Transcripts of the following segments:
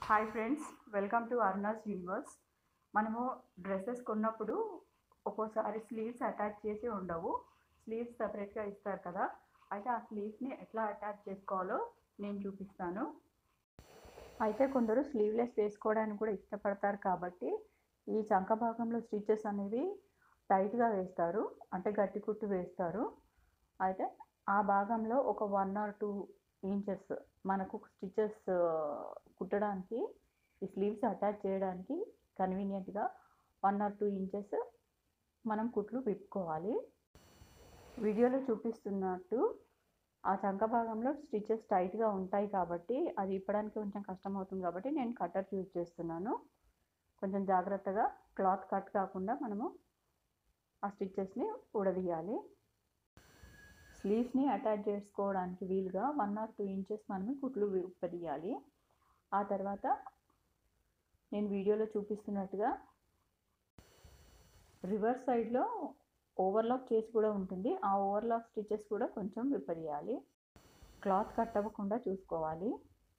hi friends welcome to Aruna's universe మనము dresses కొన్నప్పుడు ఒక్కోసారి స్లీవ్స్ అటాచ్ చేసి ఉండవు స్లీవ్స్ సపరేట్గా ఇస్తారు కదా అయితే ఆ స్లీవ్స్ని ఎట్లా అటాచ్ చేసుకోవాలో నేను చూపిస్తాను అయితే కొందరు స్లీవ్లెస్ వేసుకోవడానికి కూడా ఇష్టపడతారు కాబట్టి ఈ చంక భాగంలో స్టిచెస్ అనేవి టైట్గా వేస్తారు అంటే గట్టి కుట్టు వేస్తారు అయితే ఆ భాగంలో ఒక వన్ ఆర్ టూ ఇంచెస్ మనకు స్టిచెస్ కుట్టడానికి ఈ స్లీవ్స్ అటాచ్ చేయడానికి కన్వీనియంట్గా వన్ ఆర్ టూ ఇంచెస్ మనం కుట్లు విప్పుకోవాలి వీడియోలో చూపిస్తున్నట్టు ఆ చంక భాగంలో స్టిచెస్ టైట్గా ఉంటాయి కాబట్టి అది ఇప్పడానికి కొంచెం కష్టం అవుతుంది కాబట్టి నేను కట్టర్ యూజ్ చేస్తున్నాను కొంచెం జాగ్రత్తగా క్లాత్ కట్ కాకుండా మనము ఆ స్టిచెస్ని ఉడదీయాలి స్లీవ్స్ని అటాచ్ చేసుకోవడానికి వీలుగా వన్ ఆర్ టూ ఇంచెస్ మనము కుట్లు విప్పదీయాలి ఆ తర్వాత నేను వీడియోలో చూపిస్తున్నట్టుగా రివర్స్ సైడ్లో ఓవర్లాక్ చేసి కూడా ఉంటుంది ఆ ఓవర్లాక్ స్టిచెస్ కూడా కొంచెం విప్పదీయాలి క్లాత్ కట్ అవ్వకుండా చూసుకోవాలి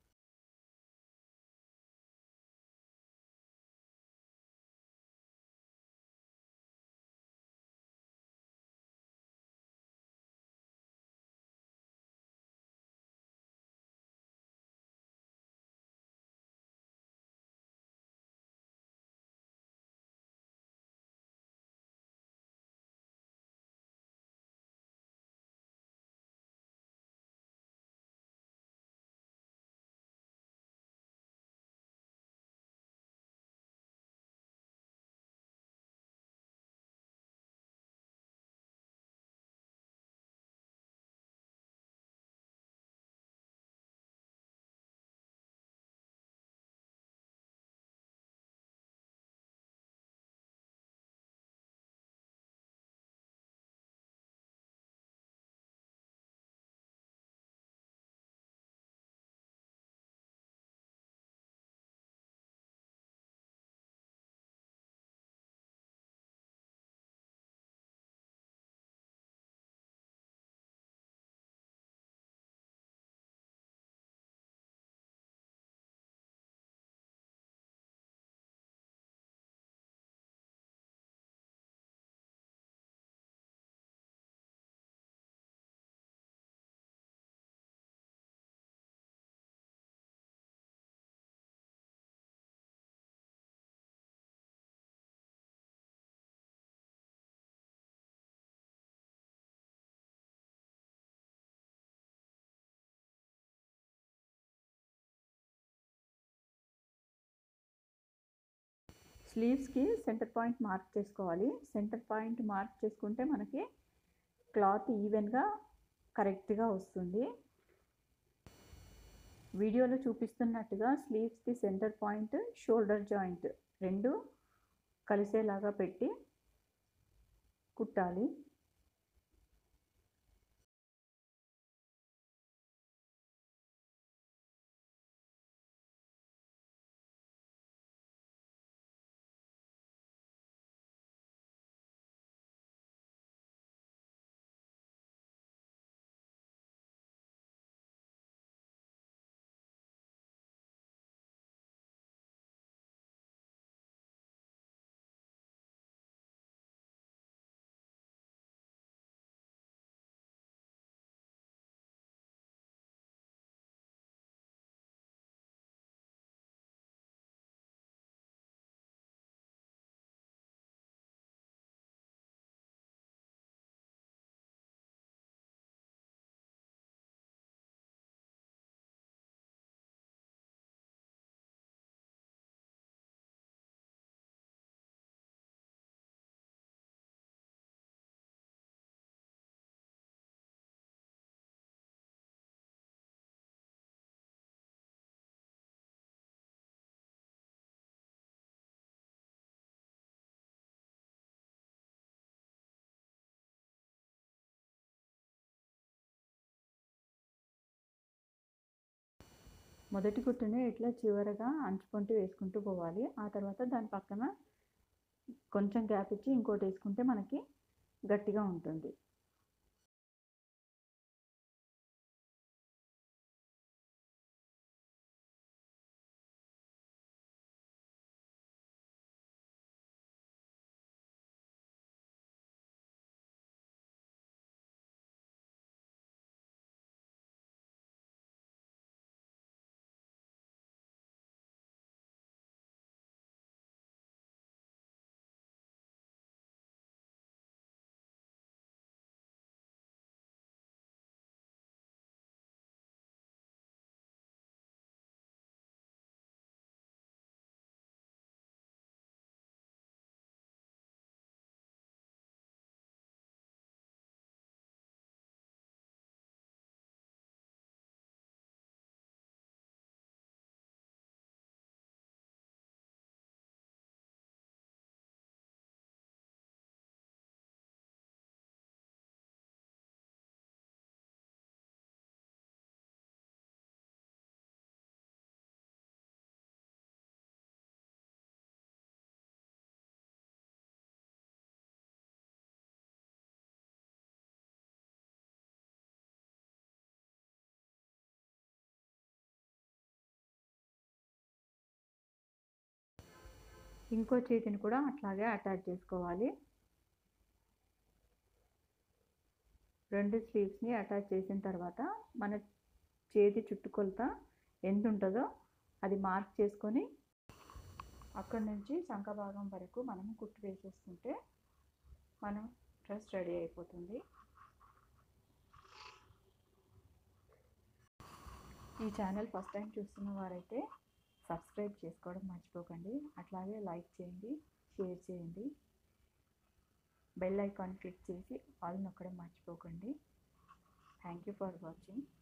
స్లీవ్స్కి సెంటర్ పాయింట్ మార్క్ చేసుకోవాలి సెంటర్ పాయింట్ మార్క్ చేసుకుంటే మనకి క్లాత్ ఈవెన్గా కరెక్ట్గా వస్తుంది వీడియోలో చూపిస్తున్నట్టుగా స్లీవ్స్కి సెంటర్ పాయింట్ షోల్డర్ జాయింట్ రెండు కలిసేలాగా పెట్టి కుట్టాలి మొదటి కుట్టుని ఇట్లా చివరగా అంచుకుంటూ వేసుకుంటూ పోవాలి ఆ తర్వాత దాని పక్కన కొంచెం గ్యాప్ ఇచ్చి ఇంకోటి వేసుకుంటే మనకి గట్టిగా ఉంటుంది ఇంకో చేతిని కూడా అట్లాగే అటాచ్ చేసుకోవాలి రెండు స్లీవ్స్ని అటాచ్ చేసిన తర్వాత మన చేతి చుట్టుకొలత ఎంత ఉంటుందో అది మార్క్ చేసుకొని అక్కడి నుంచి శంఖ భాగం వరకు మనం కుట్టు వేసేసుకుంటే మనం డ్రెస్ రెడీ అయిపోతుంది ఈ ఛానల్ ఫస్ట్ టైం చూస్తున్న వారైతే సబ్స్క్రైబ్ చేసుకోవడం మర్చిపోకండి అట్లాగే లైక్ చేయండి షేర్ చేయండి బెల్ ఐకాన్ క్లిక్ చేసి ఆల్ నొక్కడం మర్చిపోకండి థ్యాంక్ యూ ఫర్ వాచింగ్